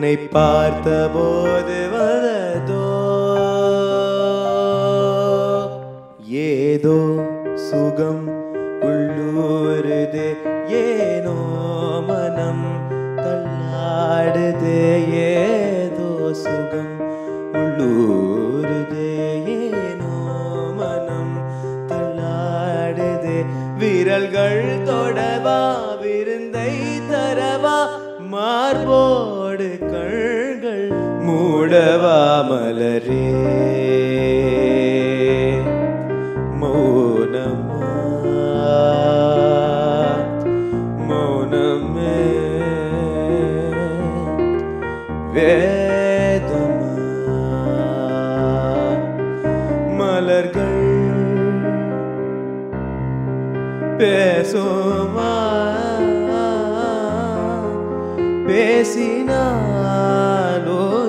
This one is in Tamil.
உன்னை பார்த்தபோது வந்ததோ ஏதோ சுகம் உள்ளூருதே ஏனோ மனம் தள்ளாடுதே ஏதோ சுகம் உள்ளூருதே ஏனோ மனம் தள்ளாடுதே விரல்கள் தொடவா விருந்தை தரவா மார்போடு கண்கள் மூடவா மலரே மௌனமா மௌனமே வேதமா மலர்கள் பேசுமா பேசினாலோ